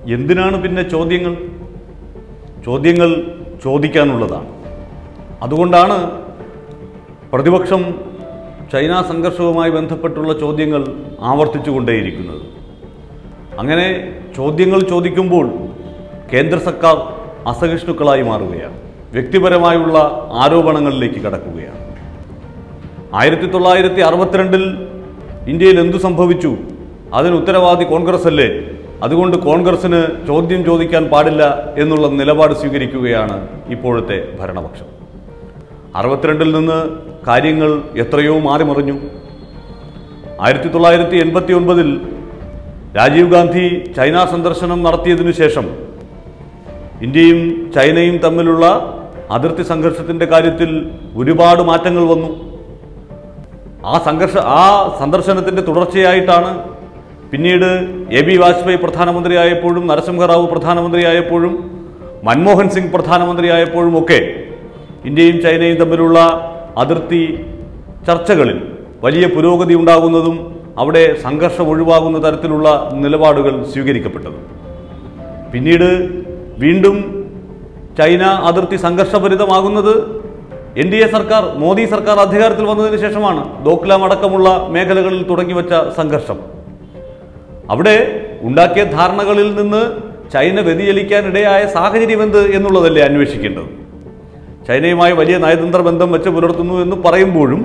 എന്തിനാണ് പിന്നെ ചോദ്യങ്ങൾ ചോദ്യങ്ങൾ ചോദിക്കാനുള്ളതാണ് അതുകൊണ്ടാണ് പ്രതിപക്ഷം ചൈന സംഘർഷവുമായി ബന്ധപ്പെട്ടുള്ള ചോദ്യങ്ങൾ ആവർത്തിച്ചുകൊണ്ടേയിരിക്കുന്നത് അങ്ങനെ ചോദ്യങ്ങൾ ചോദിക്കുമ്പോൾ കേന്ദ്ര സർക്കാർ അസഹിഷ്ണുക്കളായി മാറുകയാണ് വ്യക്തിപരമായുള്ള ആരോപണങ്ങളിലേക്ക് കടക്കുകയാണ് ആയിരത്തി തൊള്ളായിരത്തി അറുപത്തിരണ്ടിൽ ഇന്ത്യയിൽ എന്തു സംഭവിച്ചു അതിന് ഉത്തരവാദി കോൺഗ്രസ് അല്ലേ അതുകൊണ്ട് കോൺഗ്രസിന് ചോദ്യം ചോദിക്കാൻ പാടില്ല എന്നുള്ള നിലപാട് സ്വീകരിക്കുകയാണ് ഇപ്പോഴത്തെ ഭരണപക്ഷം അറുപത്തിരണ്ടിൽ നിന്ന് കാര്യങ്ങൾ എത്രയോ മാറിമറിഞ്ഞു ആയിരത്തി തൊള്ളായിരത്തി എൺപത്തി ഒൻപതിൽ രാജീവ് ഗാന്ധി ചൈന സന്ദർശനം നടത്തിയതിനു ശേഷം ഇന്ത്യയും ചൈനയും തമ്മിലുള്ള അതിർത്തി സംഘർഷത്തിന്റെ കാര്യത്തിൽ ഒരുപാട് മാറ്റങ്ങൾ വന്നു ആ സംഘർഷ ആ സന്ദർശനത്തിന്റെ തുടർച്ചയായിട്ടാണ് പിന്നീട് എ ബി വാജ്പേയി പ്രധാനമന്ത്രിയായപ്പോഴും നരസിംഹറാവു പ്രധാനമന്ത്രിയായപ്പോഴും മൻമോഹൻ സിംഗ് പ്രധാനമന്ത്രിയായപ്പോഴും ഒക്കെ ഇന്ത്യയും ചൈനയും തമ്മിലുള്ള അതിർത്തി ചർച്ചകളിൽ വലിയ പുരോഗതി ഉണ്ടാകുന്നതും അവിടെ സംഘർഷം ഒഴിവാകുന്ന തരത്തിലുള്ള നിലപാടുകൾ സ്വീകരിക്കപ്പെട്ടതും പിന്നീട് വീണ്ടും ചൈന അതിർത്തി സംഘർഷഭരിതമാകുന്നത് എൻ ഡി എ സർക്കാർ മോദി സർക്കാർ അധികാരത്തിൽ വന്നതിന് ശേഷമാണ് ദോക്ലാം അടക്കമുള്ള മേഖലകളിൽ തുടങ്ങിവെച്ച സംഘർഷം അവിടെ ഉണ്ടാക്കിയ ധാരണകളിൽ നിന്ന് ചൈന വ്യതിചലിക്കാനിടയായ സാഹചര്യം എന്ത് എന്നുള്ളതല്ലേ അന്വേഷിക്കേണ്ടത് ചൈനയുമായി വലിയ നയതന്ത്ര ബന്ധം വെച്ച് പുലർത്തുന്നു എന്ന് പറയുമ്പോഴും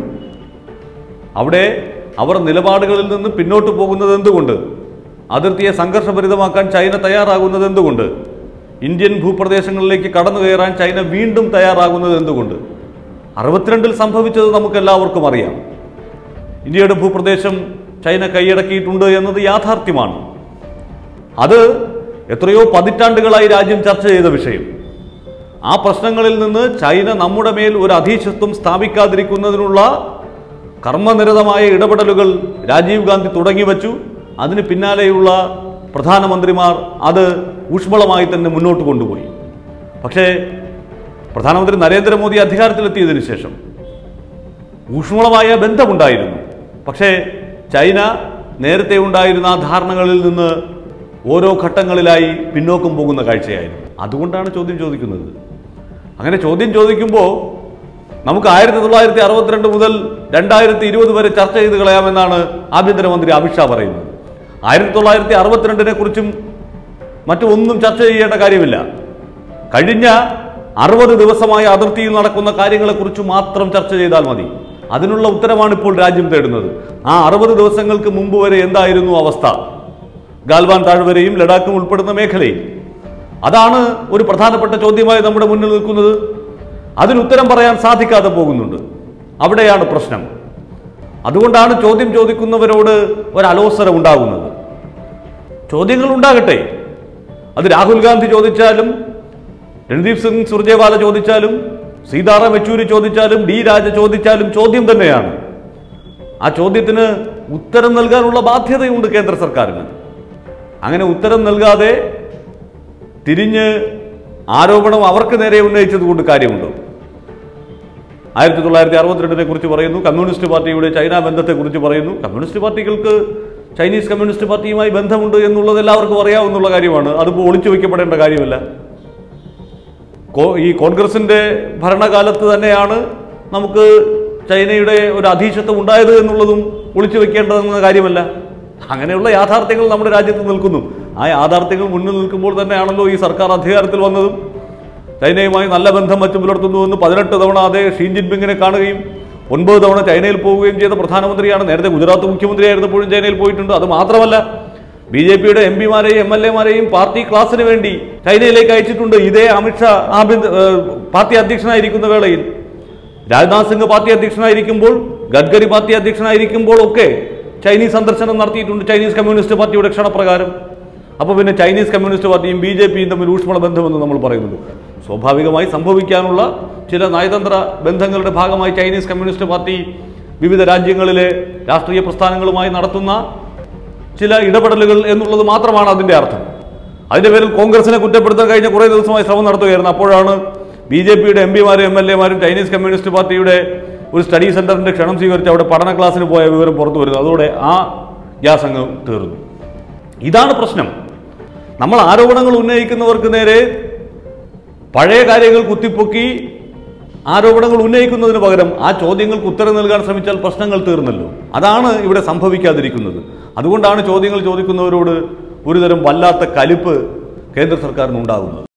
അവിടെ അവർ നിലപാടുകളിൽ നിന്ന് പിന്നോട്ട് പോകുന്നത് എന്തുകൊണ്ട് അതിർത്തിയെ സംഘർഷഭരിതമാക്കാൻ ചൈന തയ്യാറാകുന്നത് എന്തുകൊണ്ട് ഇന്ത്യൻ ഭൂപ്രദേശങ്ങളിലേക്ക് കടന്നു കയറാൻ ചൈന വീണ്ടും തയ്യാറാകുന്നത് എന്തുകൊണ്ട് അറുപത്തിരണ്ടിൽ സംഭവിച്ചത് നമുക്ക് എല്ലാവർക്കും അറിയാം ഇന്ത്യയുടെ ഭൂപ്രദേശം ചൈന കൈയടക്കിയിട്ടുണ്ട് എന്നത് യാഥാർത്ഥ്യമാണ് അത് എത്രയോ പതിറ്റാണ്ടുകളായി രാജ്യം ചർച്ച ചെയ്ത വിഷയം ആ പ്രശ്നങ്ങളിൽ നിന്ന് ചൈന നമ്മുടെ മേൽ ഒരു അധീശത്വം സ്ഥാപിക്കാതിരിക്കുന്നതിനുള്ള കർമ്മനിരതമായ ഇടപെടലുകൾ രാജീവ് ഗാന്ധി തുടങ്ങിവെച്ചു അതിന് പിന്നാലെയുള്ള പ്രധാനമന്ത്രിമാർ അത് ഊഷ്മളമായി തന്നെ മുന്നോട്ട് കൊണ്ടുപോയി പക്ഷേ പ്രധാനമന്ത്രി നരേന്ദ്രമോദി അധികാരത്തിലെത്തിയതിനു ശേഷം ഊഷ്മളമായ ബന്ധമുണ്ടായിരുന്നു പക്ഷേ ചൈന നേരത്തെ ഉണ്ടായിരുന്ന ആ ധാരണകളിൽ നിന്ന് ഓരോ ഘട്ടങ്ങളിലായി പിന്നോക്കം പോകുന്ന കാഴ്ചയായിരുന്നു അതുകൊണ്ടാണ് ചോദ്യം ചോദിക്കുന്നത് അങ്ങനെ ചോദ്യം ചോദിക്കുമ്പോൾ നമുക്ക് ആയിരത്തി തൊള്ളായിരത്തി അറുപത്തിരണ്ട് മുതൽ രണ്ടായിരത്തി ഇരുപത് വരെ ചർച്ച ചെയ്ത് കളയാമെന്നാണ് ആഭ്യന്തരമന്ത്രി അമിത്ഷാ പറയുന്നത് ആയിരത്തി തൊള്ളായിരത്തി അറുപത്തിരണ്ടിനെ കുറിച്ചും മറ്റു ഒന്നും ചർച്ച ചെയ്യേണ്ട കാര്യമില്ല കഴിഞ്ഞ അറുപത് ദിവസമായ അതിർത്തിയിൽ നടക്കുന്ന കാര്യങ്ങളെക്കുറിച്ച് മാത്രം ചർച്ച ചെയ്താൽ മതി അതിനുള്ള ഉത്തരമാണ് ഇപ്പോൾ രാജ്യം തേടുന്നത് ആ അറുപത് ദിവസങ്ങൾക്ക് മുമ്പ് വരെ എന്തായിരുന്നു അവസ്ഥ ഗാൽവാൻ താഴ്വരയും ലഡാക്കും ഉൾപ്പെടുന്ന മേഖലയിൽ അതാണ് ഒരു പ്രധാനപ്പെട്ട ചോദ്യമായി നമ്മുടെ മുന്നിൽ നിൽക്കുന്നത് അതിന് ഉത്തരം പറയാൻ സാധിക്കാതെ പോകുന്നുണ്ട് അവിടെയാണ് പ്രശ്നം അതുകൊണ്ടാണ് ചോദ്യം ചോദിക്കുന്നവരോട് ഒരു അലോസരം ഉണ്ടാകുന്നത് ചോദ്യങ്ങൾ ഉണ്ടാകട്ടെ അത് രാഹുൽ ഗാന്ധി ചോദിച്ചാലും രൺദീപ് സിംഗ് സുർജേവാല ചോദിച്ചാലും സീതാറാം യെച്ചൂരി ചോദിച്ചാലും ഡി രാജ ചോദിച്ചാലും ചോദ്യം തന്നെയാണ് ആ ചോദ്യത്തിന് ഉത്തരം നൽകാനുള്ള ബാധ്യതയുണ്ട് കേന്ദ്ര സർക്കാരിന് അങ്ങനെ ഉത്തരം നൽകാതെ തിരിഞ്ഞ് ആരോപണം അവർക്ക് നേരെ ഉന്നയിച്ചത് കൊണ്ട് കാര്യമുണ്ടോ ആയിരത്തി തൊള്ളായിരത്തി അറുപത്തിരണ്ടിനെ കുറിച്ച് പറയുന്നു കമ്മ്യൂണിസ്റ്റ് പാർട്ടിയുടെ ചൈന ബന്ധത്തെക്കുറിച്ച് പറയുന്നു കമ്മ്യൂണിസ്റ്റ് പാർട്ടികൾക്ക് ചൈനീസ് കമ്മ്യൂണിസ്റ്റ് പാർട്ടിയുമായി ബന്ധമുണ്ട് എന്നുള്ളത് എല്ലാവർക്കും അറിയാവുന്ന കാര്യമാണ് അതിപ്പോൾ ഒളിച്ചു വയ്ക്കപ്പെടേണ്ട കാര്യമല്ല കോ- ഈ കോൺഗ്രസിന്റെ ഭരണകാലത്ത് തന്നെയാണ് നമുക്ക് ചൈനയുടെ ഒരു അധീശത്വം ഉണ്ടായത് എന്നുള്ളതും ഒളിച്ചു വെക്കേണ്ടതെന്ന കാര്യമല്ല അങ്ങനെയുള്ള യാഥാർത്ഥ്യങ്ങൾ നമ്മുടെ രാജ്യത്ത് നിൽക്കുന്നു ആ യാഥാർത്ഥ്യങ്ങൾ മുന്നിൽ നിൽക്കുമ്പോൾ തന്നെയാണല്ലോ ഈ സർക്കാർ അധികാരത്തിൽ വന്നതും ചൈനയുമായി നല്ല ബന്ധം വച്ച് പുലർത്തുന്നുവെന്ന് പതിനെട്ട് തവണ അതേ ഷീ ജിൻപിങ്ങിനെ കാണുകയും ഒൻപത് തവണ ചൈനയിൽ പോവുകയും ചെയ്ത പ്രധാനമന്ത്രിയാണ് നേരത്തെ ഗുജറാത്ത് മുഖ്യമന്ത്രിയായിരുന്നപ്പോഴും ചൈനയിൽ പോയിട്ടുണ്ട് അത് മാത്രമല്ല ബി ജെ പിയുടെ എം പിമാരെയും എം എൽ എമാരെയും പാർട്ടി ക്ലാസിന് വേണ്ടി ചൈനയിലേക്ക് അയച്ചിട്ടുണ്ട് ഇതേ അമിത്ഷാ ആഭ്യന്തര ഏഹ് പാർട്ടി അധ്യക്ഷനായിരിക്കുന്ന വേളയിൽ രാജ്നാഥ് സിംഗ് പാർട്ടി അധ്യക്ഷനായിരിക്കുമ്പോൾ ഗഡ്കരി പാർട്ടി അധ്യക്ഷനായിരിക്കുമ്പോൾ ഒക്കെ ചൈനീസ് സന്ദർശനം നടത്തിയിട്ടുണ്ട് ചൈനീസ് കമ്മ്യൂണിസ്റ്റ് പാർട്ടിയുടെ ക്ഷണപ്രകാരം അപ്പോൾ പിന്നെ ചൈനീസ് കമ്മ്യൂണിസ്റ്റ് പാർട്ടിയും ബി ജെ പിയും തമ്മിൽ ഊഷ്മള ബന്ധമെന്ന് നമ്മൾ പറയുന്നുണ്ട് സ്വാഭാവികമായി സംഭവിക്കാനുള്ള ചില നയതന്ത്ര ബന്ധങ്ങളുടെ ഭാഗമായി ചൈനീസ് കമ്മ്യൂണിസ്റ്റ് പാർട്ടി വിവിധ രാജ്യങ്ങളിലെ രാഷ്ട്രീയ പ്രസ്ഥാനങ്ങളുമായി നടത്തുന്ന ചില ഇടപെടലുകൾ എന്നുള്ളത് മാത്രമാണ് അതിൻ്റെ അർത്ഥം അതിൻ്റെ പേരിൽ കോൺഗ്രസിനെ കുറ്റപ്പെടുത്താൻ കഴിഞ്ഞ കുറേ ദിവസമായി ശ്രമം നടത്തുകയായിരുന്നു അപ്പോഴാണ് ബി ജെ പിയുടെ എം പിമാരും എം എൽ എമാരും ചൈനീസ് കമ്മ്യൂണിസ്റ്റ് പാർട്ടിയുടെ ഒരു സ്റ്റഡി സെന്ററിന്റെ ക്ഷണം സ്വീകരിച്ച് അവിടെ പഠന ക്ലാസ്സിന് പോയ വിവരം പുറത്തു വരുന്നത് അതോടെ ആ ഗ്യാസ് അങ്ങ് തീർന്നു ഇതാണ് പ്രശ്നം നമ്മൾ ആരോപണങ്ങൾ ഉന്നയിക്കുന്നവർക്ക് നേരെ പഴയ കാര്യങ്ങൾ കുത്തിപ്പൊക്കി ആരോപണങ്ങൾ ഉന്നയിക്കുന്നതിന് പകരം ആ ചോദ്യങ്ങൾക്ക് ഉത്തരം നൽകാൻ ശ്രമിച്ചാൽ പ്രശ്നങ്ങൾ തീർന്നല്ലോ അതാണ് ഇവിടെ സംഭവിക്കാതിരിക്കുന്നത് അതുകൊണ്ടാണ് ചോദ്യങ്ങൾ ചോദിക്കുന്നവരോട് ഒരുതരം വല്ലാത്ത കലിപ്പ് കേന്ദ്ര സർക്കാരിനുണ്ടാകുന്നത്